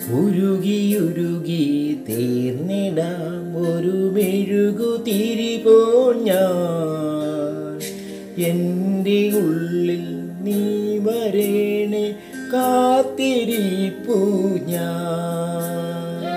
ഉരുകിയുരുകി തീർന്നിടാം ഒരു മെഴുകു തിരിപോ ഞാൻ എൻ്റെ ഉള്ളിൽ നീ വരേണേ കാത്തിരിപ്പു ഞാൻ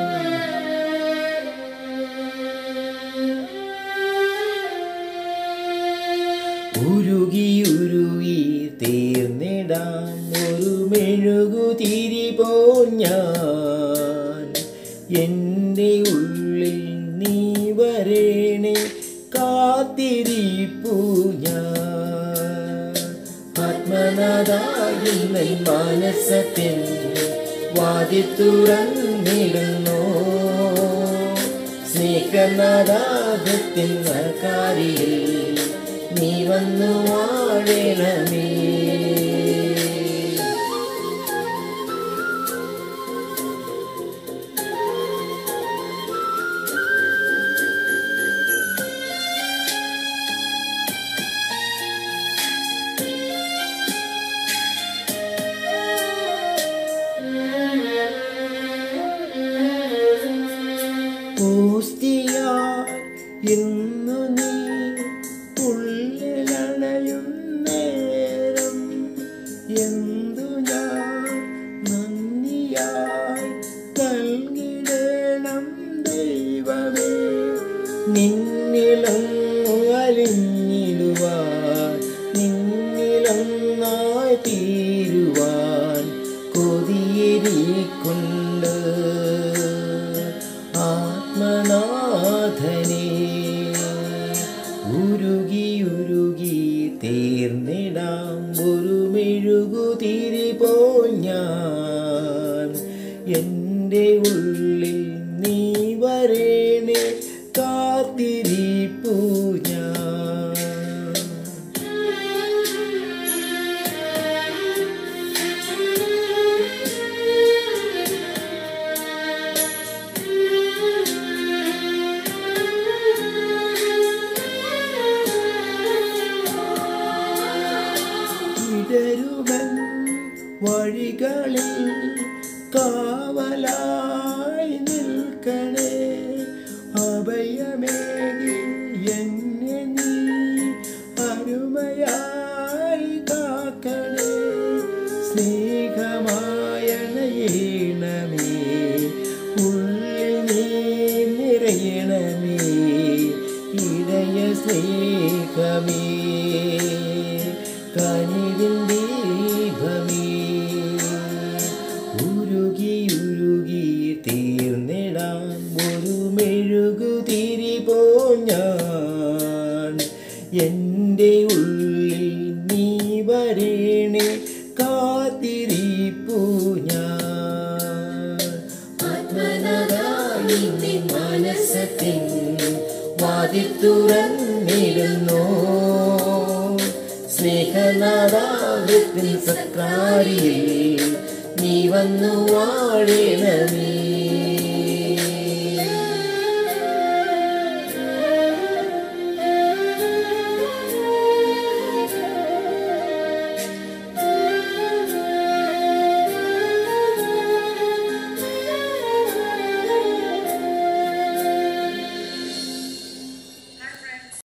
ഉരുകി ഉരുകി തീർന്നിടാം ഒരു മെഴുകു തിരിപോ ഞാൻ എൻ്റെ ഉള്ളിൽ നീ വരേണേ കാത്തിരിപ്പു ഞാൻ ആത്മനാഥാകുന്നൻ മാനസത്തിൽ വാതി തുറന്നിടുന്നു സ്നേഹനാഥാകത്തിൻ കാരിയിൽ നീ വന്നു വാഴണമേ പൂസ്തിയായി ഇന്നു നീ ഉള്ളിലണയും നേരം എന്തു ഞാൻ നന്ദിയായി നൽകിടണം ദൈവമേ നിന്നിലൊന്നു അലിഞ്ഞിടുവാൻ നിന്നിലൊന്നായി തീരുവാൻ കൊതിയിരിക്കുണ്ട് ആത്മനാഥനെ ഉരുകി ഉരുകി തീർന്നിടാം ഒരു മെഴുകു തിരിപോ ഞാൻ എൻ്റെ ഉള്ളിൽ നീ വരേണേ കാത്തിരിപ്പു ഞാൻ ഇടരുമൻ വഴികളിൽ കാവലായി നിൽക്കണേ അഭയമേകി എന്നെ നീ അരുമയായി കാക്കണേ സ്നേഹമായണയണമേ ഉള്ളിൽ നീ നിറയണമേ ഇടയ സ്നേഹമേ കനിവിൻ ദീപമേ ഉരുകി ഉരുകി തീർന്നിടാം ഒരു മെഴുകു തിരിപോ ഞാൻ എൻ്റെ ഉള്ളിൽ നീ വരേണേ കാത്തിരിപ്പു ഞാൻ ആത്മനതായി നിൻ മനസ്സത്തിൻ വാതി തുറന്നിടുന്നു സ്നേഹനാദാകത്തിൻ സക്രാരിയിൽ നീ വന്നു വാഴണമേ